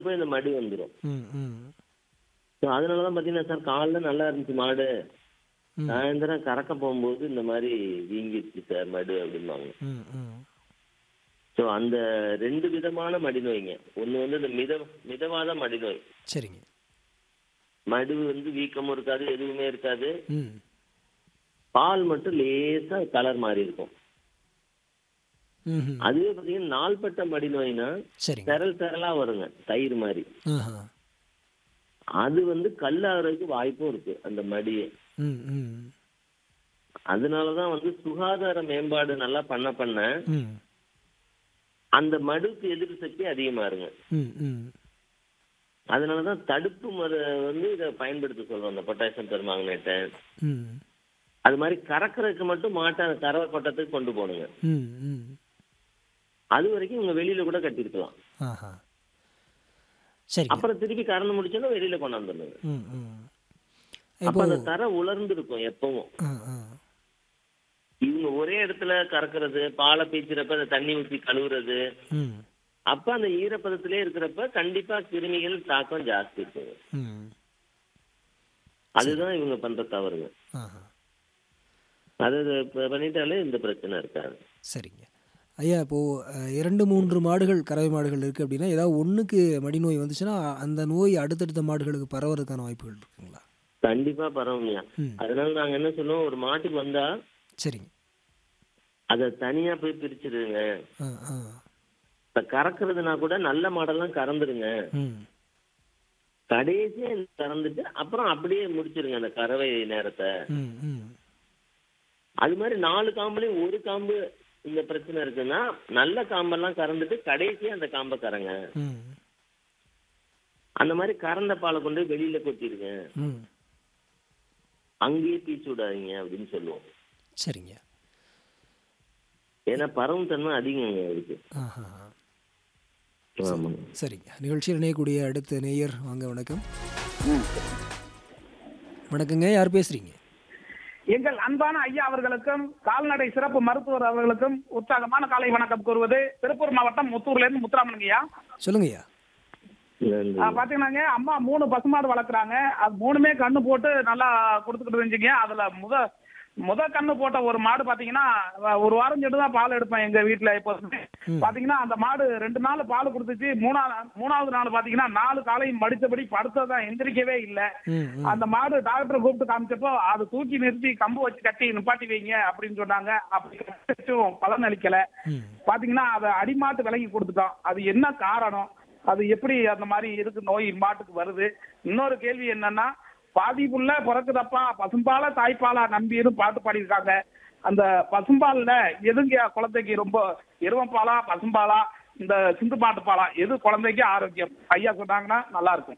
போய் இந்த மடி வந்துடும் ம் ம் ஸோ அதனால தான் பார்த்தீங்கன்னா சார் காலைல நல்லா இருந்துச்சு மாடு ம். சாயந்தரம் கறக்க போகும்போது இந்த மாதிரி வீங்கிருச்சு சார் மடு அப்படிம்பாங்க ம் ம் ஸோ அந்த ரெண்டு விதமான மடி நோய்ங்க ஒன்று வந்து இந்த மித மிதவாத மடி நோய் சரிங்க மடு வந்து வீக்கமும் இருக்காது எதுவுமே இருக்காது ம் பால் மட்டும் லேசா கலர் மாறி இருக்கும் ம் ம். அதுவே பார்த்தீங்கன்னா நாள்பட்ட மடி நோய்னா சரிங்க திரள் திரளா வருங்க தயிர் மாதிரி ஆஹா அது வந்து கல்லாகிறதுக்கு வாய்ப்பும் இருக்கு அந்த மடியை ம் ம் அதனாலதான் வந்து சுகாதார மேம்பாடு நல்லா பண்ண பண்ண ம் அந்த மடுக்கு எதிர்ப்பு சக்தி அதிகமா இருங்க ம் ம் அதனாலதான் தடுப்பு மரு வந்து இதை பயன்படுத்த சொல்றோம் அந்த பொட்டாசியம் பெருமாங்கனேட்டை ம் அது மாதிரி கறக்கறதுக்கு மட்டும் மாட்டை அந்த கறவை கொட்டத்துக்கு கொண்டு போகணுங்க ம் ம் அது வரைக்கும் இவங்க வெளியில கூட கட்டிருக்கலாம் ஆஹா சரிங்க அப்புறம் திருப்பி கறந்து முடிச்சோன்னா வெளியில கொண்டாந்துருங்க ம் ம் அப்ப இப்போ அந்த தர உலர்ந்து இருக்கும் எப்பவும் ஆ ஆ இவங்க ஒரே இடத்துல கறக்குறது பாலை பீச்சுறப்ப அந்த தண்ணி ஊற்றி கழுவுறது ம் அப்ப அந்த ஈரப்பதத்திலே இருக்கிறப்ப கண்டிப்பா கிருமிகள் தாக்கம் ஜாஸ்தி இருக்குங்க ம் அதுதான் இவங்க பண்ற தவறுங்க ஆஹா அது இப்ப பண்ணிட்டாலே இந்த பிரச்சனை இருக்காது சரிங்க ஐயா இப்போது இரண்டு மூன்று மாடுகள் கறவை மாடுகள் இருக்குது அப்படின்னா ஏதாவது ஒன்றுக்கு மடிநோய் வந்துச்சுன்னா அந்த நோய் அடுத்தடுத்த மாடுகளுக்கு பரவறதுக்கான வாய்ப்புகள் இருக்குங்களா கண்டிப்பா பரவாயில்லையா ம் அதனால நாங்க என்ன சொல்லுவோம் ஒரு மாட்டுக்கு வந்தா சரிங்க அதை தனியா போய் பிரிச்சிடுங்க ஆ ஆ இப்ப கறக்குறதுனா கூட நல்ல மாடெல்லாம் கறந்துருங்க ம் கடைசியா இந்த கறந்துட்டு அப்புறம் அப்படியே முடிச்சிருங்க அந்த கறவை நேரத்தை ம் ம் அது மாதிரி நாலு காம்புலயும் ஒரு காம்பு இந்த பிரச்சனை இருக்குன்னா நல்ல காம்பெல்லாம் கறந்துட்டு கடைசியா அந்த காம்பை கறங்க ம் அந்த மாதிரி கறந்த பாலை கொண்டு போய் வெளியில கொட்டிருங்க ம் அங்கேயே பீச்சு விடாதீங்க அப்படின்னு சொல்லுவோம் சரிங்க ஏன்னா பரவும் தன்மை அதிகங்க இருக்கு ஆஹா ஆமாங்க சரிங்க நிகழ்ச்சியில் இணையக்கூடிய அடுத்த நேயர் வாங்க வணக்கம் வணக்கங்க யார் பேசுறீங்க எங்கள் அன்பான ஐயா அவர்களுக்கும் கால்நடை சிறப்பு மருத்துவர் அவர்களுக்கும் உற்சாகமான காலை வணக்கம் கூறுவது திருப்பூர் மாவட்டம் முத்தூர்ல இருந்து முத்துராமனுங்க ஐயா சொல்லுங்கய்யா நன்றி. ஆ, பாத்தீங்கன்னாங்க அம்மா மூணு பசுமாடு வளர்க்குறாங்க அது மூணுமே கண்ணு போட்டு நல்லா கொடுத்துக்கிட்டு இருந்துச்சுங்க அதுல முத முத கண்ணு போட்ட ஒரு மாடு பாத்தீங்கன்னா அஹ், ஒரு வாரம் சென்று தான் பால் எடுப்பேன் எங்க வீட்டுல எப்போதுமே பாத்தீங்கன்னா அந்த மாடு ரெண்டு நாள் பால் கொடுத்துச்சு மூணாவது மூணாவது நாள் பாத்தீங்கன்னா நாலு காலையும் மடித்தபடி படுத்ததான் எந்திரிக்கவே இல்லை ம் ம் அந்த மாடு டாக்டர் கூப்பிட்டு காமிச்சப்போ அதை தூக்கி நிறுத்தி கம்பு வச்சு கட்டி நிப்பாட்டி வைங்க அப்படின்னு சொன்னாங்க அப்படி கட்டியும் பலன் அளிக்கல ம் பாத்தீங்கன்னா அதை அடிமாட்டு விலகி கொடுத்துட்டோம் அது என்ன காரணம் அது எப்படி அந்த மாதிரி இருக்கு நோய் மாட்டுக்கு வருது இன்னொரு கேள்வி என்னன்னா பாதி புள்ள பிறக்குதப்பா பசும்பாலா தாய்ப்பாலா நம்பின்னு பாட்டு பாடியிருக்காங்க அந்த பசும்பால்ல எதுங்க குழந்தைக்கு ரொம்ப எருவப்பாலா பசும்பாலா இந்த சிந்து மாட்டு பாலா எது குழந்தைக்கு ஆரோக்கியம் ஐயா சொன்னாங்கன்னா நல்லா இருக்கும்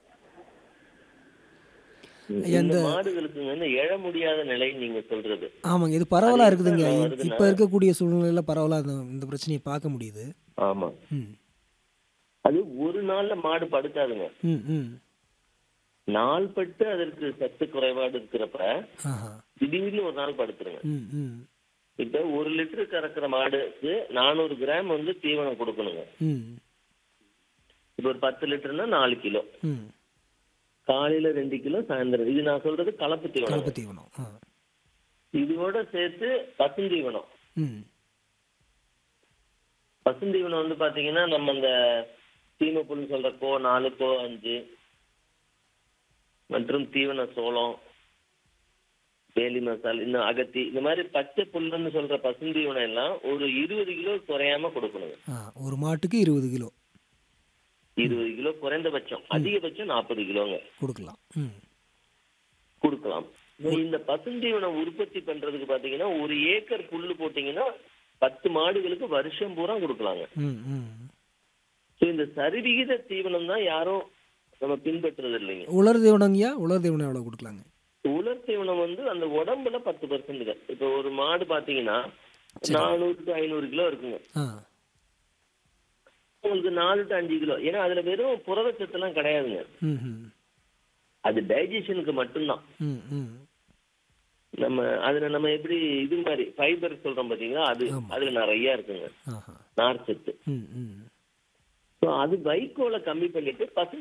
ஐயா, இந்த இந்த- மாடுகளுக்கு வந்து எழ முடியாத நிலை நீங்க சொல்றது ஆமாங்க இது பரவலாக அது இருக்குதுங்க எதுக்காக இ- வருதுன்னா- இப்போ இருக்கக்கூடிய சூழ்நிலையில் பரவலாக இந்த இந்த பிரச்சனையை பார்க்க முடியுது ஆமா ம் அது ஒரு நாள்ல மாடு படுக்காதுங்க ம் ம் நாள்பட்டு அதற்கு சத்து குறைபாடு இருக்கிறப்ப ஆஹா திடீர்னு ஒரு நாள் படுத்துருங்க ம் ம் இப்ப ஒரு லிட்டர் கறக்குற மாடுக்கு நானூறு கிராம் வந்து தீவனம் கொடுக்கணுங்க ம் இப்ப ஒரு பத்து லிட்டர்னா நாலு கிலோ ம் காலையில ரெண்டு கிலோ சாயந்தரம் இது நான் சொல்றது கலப்பு தீவனம் கலப்பு தீவனம் ஆ இதோட சேர்த்து பசுந்தீவனம் ம் பசுந்தீவனம் வந்து பாத்தீங்கன்னா நம்ம அந்த தீமப்புல் சொல்ற கோ நாலு கோ அஞ்சு மற்றும் தீவன சோளம் வேலி மசால் இன்னும் அகத்தி இந்த மாதிரி பச்சை புல்லுன்னு சொல்ற பசுந்தீவனம் எல்லாம் ஒரு இருபது கிலோ குறையாம கொடுக்கணுங்க ஆ ஒரு மாட்டுக்கு இருபது கிலோ இருபது கிலோ குறைந்தபட்சம் அதிகபட்சம் நாற்பது கிலோங்க கொடுக்கலாம் ம் கொடுக்கலாம் இந்த பசுந்தீவனம் உற்பத்தி பண்றதுக்கு பாத்தீங்கன்னா ஒரு ஏக்கர் புல்லு போட்டீங்கன்னா பத்து மாடுகளுக்கு வருஷம் பூரா கொடுக்கலாங்க ம் ம் ஸோ இந்த சரிவிகித தீவனம் தான் யாரும் நம்ம பின்பற்றுறது இல்லைங்க உலர் தீவனங்கய்யா உலர் தீவனம் எவ்வளோ கொடுக்கலாங்க உலர் தீவனம் வந்து அந்த உடம்புல பத்து பர்சன்ட் இப்போ ஒரு மாடு பாத்தீங்கன்னா நானூறு டு ஐநூறு கிலோ இருக்குங்க ஆ உங்களுக்கு நாலு டு அஞ்சு கிலோ ஏன்னா அதுல வெறும் புரதச்சத்து எல்லாம் கிடையாதுங்க ம் ம் அது டைஜஷனுக்கு மட்டும்தான் ம் ம் நம்ம அதுல நம்ம எப்படி இது மாதிரி ஃபைபர் சொல்றோம் பாத்தீங்களா அது ஆமா. அதுல நிறைய இருக்குங்க ஆஹா நார் சத்து ம் ம் ஸோ அது வைக்கோலை கம்மி பண்ணிட்டு பசு